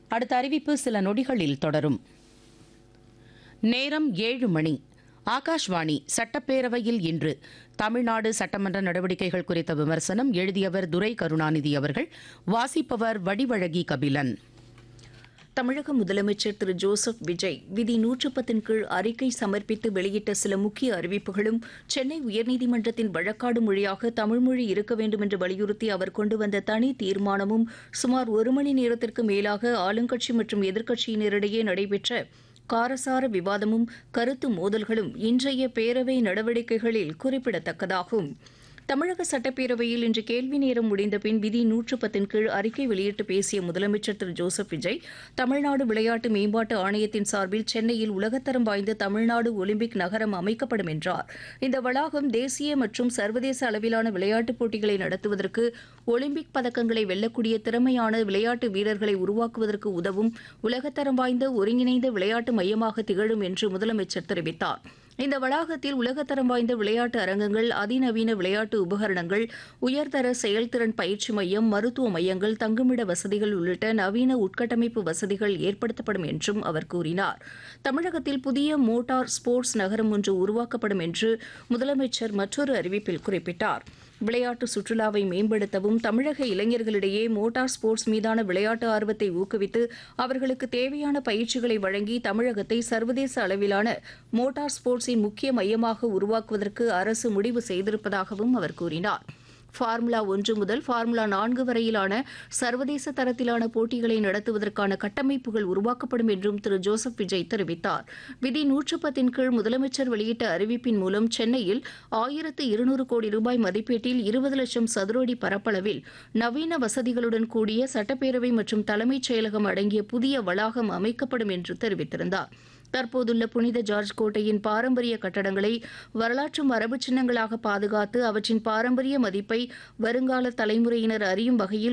அடுத்த அறிவிப்பு சில நொடிகளில் தொடரும் நேரம் ஏழு மணி ஆகாஷ்வாணி சட்டப்பேரவையில் இன்று தமிழ்நாடு சட்டமன்ற நடவடிக்கைகள் குறித்த விமர்சனம் எழுதியவர் துரை கருணாநிதி அவர்கள் வாசிப்பவர் வடிவழகி கபிலன் தமிழக முதலமைச்சர் திரு ஜோசப் விஜய் விதி நூற்று பத்தின் கீழ் அறிக்கை சமர்ப்பித்து வெளியிட்ட சில முக்கிய அறிவிப்புகளும் சென்னை உயர்நீதிமன்றத்தின் வழக்காடு மொழியாக தமிழ்மொழி இருக்க வேண்டும் என்று வலியுறுத்தி அவர் கொண்டு வந்த தனி தீர்மானமும் சுமார் ஒரு மணி நேரத்திற்கு மேலாக ஆளுங்கட்சி மற்றும் எதிர்க்கட்சியினரிடையே நடைபெற்ற காரசார விவாதமும் கருத்து மோதல்களும் இன்றைய பேரவை நடவடிக்கைகளில் குறிப்பிடத்தக்கதாகும் தமிழக சட்டப்பேரவையில் இன்று கேள்வி நேரம் முடிந்த பின் விதி நூற்று பத்தின் கீழ் அறிக்கை வெளியிட்டு பேசிய முதலமைச்சர் திரு ஜோசப் விஜய் தமிழ்நாடு விளையாட்டு மேம்பாட்டு ஆணையத்தின் சார்பில் சென்னையில் உலகத்தரம் வாய்ந்த தமிழ்நாடு ஒலிம்பிக் நகரம் அமைக்கப்படும் என்றார் இந்த வளாகம் தேசிய மற்றும் சர்வதேச அளவிலான விளையாட்டுப் போட்டிகளை நடத்துவதற்கு ஒலிம்பிக் பதக்கங்களை வெல்லக்கூடிய திறமையான விளையாட்டு வீரர்களை உருவாக்குவதற்கு உதவும் உலகத்தரம் வாய்ந்த ஒருங்கிணைந்த விளையாட்டு மையமாக திகழும் என்று முதலமைச்சர் தெரிவித்தார் இந்த வளாகத்தில் உலகத்தரம் வாய்ந்த விளையாட்டு அரங்கங்கள் அதிநவீன விளையாட்டு உபகரணங்கள் உயர்தர செயல்திறன் பயிற்சி மையம் மருத்துவ மையங்கள் தங்குமிட வசதிகள் உள்ளிட்ட நவீன உட்கட்டமைப்பு வசதிகள் ஏற்படுத்தப்படும் என்றும் அவர் கூறினார் தமிழகத்தில் புதிய மோட்டார் ஸ்போர்ட்ஸ் நகரம் ஒன்று உருவாக்கப்படும் என்று முதலமைச்சர் மற்றொரு அறிவிப்பில் குறிப்பிட்டார் விளையாட்டு சுற்றுலாவை மேம்படுத்தவும் தமிழக இளைஞர்களிடையே மோட்டார் ஸ்போர்ட்ஸ் மீதான விளையாட்டு ஆர்வத்தை ஊக்குவித்து அவர்களுக்கு தேவையான பயிற்சிகளை வழங்கி தமிழகத்தை சர்வதேச அளவிலான மோட்டார் ஸ்போர்ட்ஸின் முக்கிய மையமாக உருவாக்குவதற்கு அரசு முடிவு செய்திருப்பதாகவும் அவர் கூறினார் ஃபார்முலா ஒன்று முதல் ஃபார்முலா நான்கு வரையிலான சர்வதேச தரத்திலான போட்டிகளை நடத்துவதற்கான கட்டமைப்புகள் உருவாக்கப்படும் என்றும் திரு ஜோசப் விஜய் தெரிவித்தார் விதி நூற்று பத்தின் கீழ் முதலமைச்சர் வெளியிட்ட அறிவிப்பின் மூலம் சென்னையில் ஆயிரத்து இருநூறு கோடி ரூபாய் மதிப்பீட்டில் இருபது லட்சம் சதுரடி பரப்பளவில் நவீன வசதிகளுடன் கூடிய சட்டப்பேரவை மற்றும் தலைமைச் செயலகம் அடங்கிய புதிய வளாகம் அமைக்கப்படும் என்று தெரிவித்திருந்தார் தற்போதுள்ள புனித ஜார்ஜ் கோட்டையின் பாரம்பரிய கட்டடங்களை வரலாற்று மரபு சின்னங்களாக பாதுகாத்து அவற்றின் பாரம்பரிய மதிப்பை வருங்கால தலைமுறையினர் அறியும் வகையில்